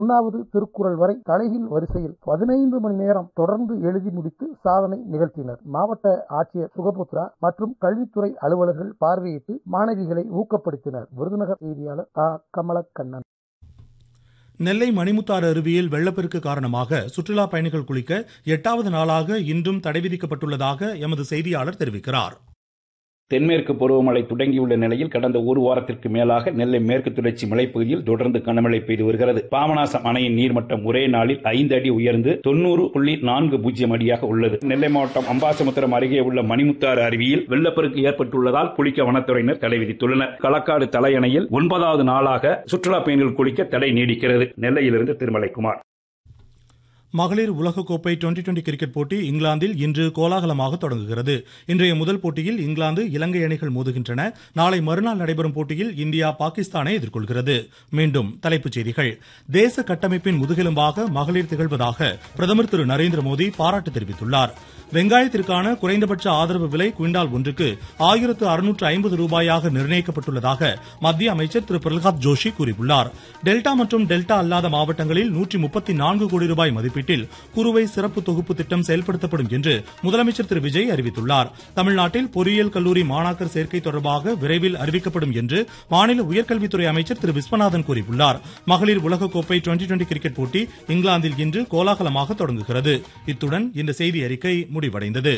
ஒன்னாவது திருக்குறள் வரை தலைகீழ் வரிசையில் பதினைந்து மணி நேரம் தொடர்ந்து எழுதி முடித்து சாதனை நிகழ்த்தினர் மாவட்ட ஆட்சியர் சுகபுத்ரா மற்றும் கல்வித்துறை அலுவலர்கள் பார்வையிட்டு மாணவிகளை ஊக்கப்படுத்தினர் விருதுநகர் செய்தியாளர் ஆ கமலக்கண்ணன் நெல்லை மணிமுத்தாறு அருவியில் வெள்ளப்பெருக்கு காரணமாக சுற்றுலா பயணிகள் குளிக்க எட்டாவது நாளாக இன்றும் தடை விதிக்கப்பட்டுள்ளதாக எமது செய்தியாளர் தெரிவிக்கிறார் தென்மேற்கு பருவமழை தொடங்கியுள்ள நிலையில் கடந்த ஒரு வாரத்திற்கு மேலாக நெல்லை மேற்கு தொடர்ச்சி மலைப்பகுதியில் தொடர்ந்து கனமழை பெய்து வருகிறது பாபநாசம் அணையின் நீர்மட்டம் ஒரே நாளில் ஐந்து அடி உயர்ந்து தொண்ணூறு புள்ளி நான்கு பூஜ்ஜியம் அடியாக உள்ளது நெல்லை மாவட்டம் அம்பாசமுத்திரம் அருகே உள்ள மணிமுத்தாறு அருவியில் வெள்ளப்பெருக்கு ஏற்பட்டுள்ளதால் குளிக்க வனத்துறையினர் தடை விதித்துள்ளனர் களக்காடு தலையணையில் ஒன்பதாவது நாளாக சுற்றுலா பயணிகள் குளிக்க தடை நீடிக்கிறது நெல்லையிலிருந்து திருமலைக்குமார் மகளிர் உலகக்கோப்பை டுவெண்டி டுவெண்டி கிரிக்கெட் போட்டி இங்கிலாந்தில் இன்று கோலாகலமாக தொடங்குகிறது இன்றைய முதல் போட்டியில் இங்கிலாந்து இலங்கை அணிகள் மோதுகின்றன நாளை மறுநாள் நடைபெறும் போட்டியில் இந்தியா பாகிஸ்தானை எதிர்கொள்கிறது மீண்டும் தலைப்புச் செய்திகள் தேச கட்டமைப்பின் முதுகெலும்பாக மகளிர் திகழ்வதாக பிரதமர் திரு நரேந்திர மோடி பாராட்டு தெரிவித்துள்ளார் வெங்காயத்திற்கான குறைந்தபட்ச ஆதரவு விலை குவிண்டால் ஒன்றுக்கு ஆயிரத்து அறுநூற்று ஐம்பது ரூபாயாக நிர்ணயிக்கப்பட்டுள்ளதாக மத்திய அமைச்சர் திரு பிரகலாத் ஜோஷி கூறியுள்ளார் டெல்டா மற்றும் டெல்டா அல்லாத மாவட்டங்களில் நூற்றி முப்பத்தி நான்கு கோடி ரூபாய் மதிப்பீட்டில் குறுவை சிறப்பு தொகுப்பு திட்டம் செயல்படுத்தப்படும் என்று முதலமைச்சர் திரு விஜய் அறிவித்துள்ளார் தமிழ்நாட்டில் பொறியியல் கல்லூரி மாணாக்கர் சேர்க்கை தொடர்பாக விரைவில் அறிவிக்கப்படும் என்று மாநில உயர்கல்வித்துறை அமைச்சர் திரு விஸ்வநாதன் கூறியுள்ளார் மகளிர் உலகக்கோப்பை டுவெண்டி டுவெண்டி கிரிக்கெட் போட்டி இங்கிலாந்தில் இன்று கோலாகலமாக தொடங்குகிறது இத்துடன் இந்த செய்தி அறிக்கை முடிவடைந்தது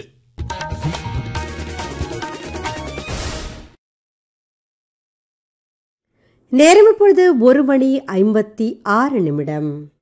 நேரம் இப்பொழுது ஒரு மணி ஐம்பத்தி ஆறு நிமிடம்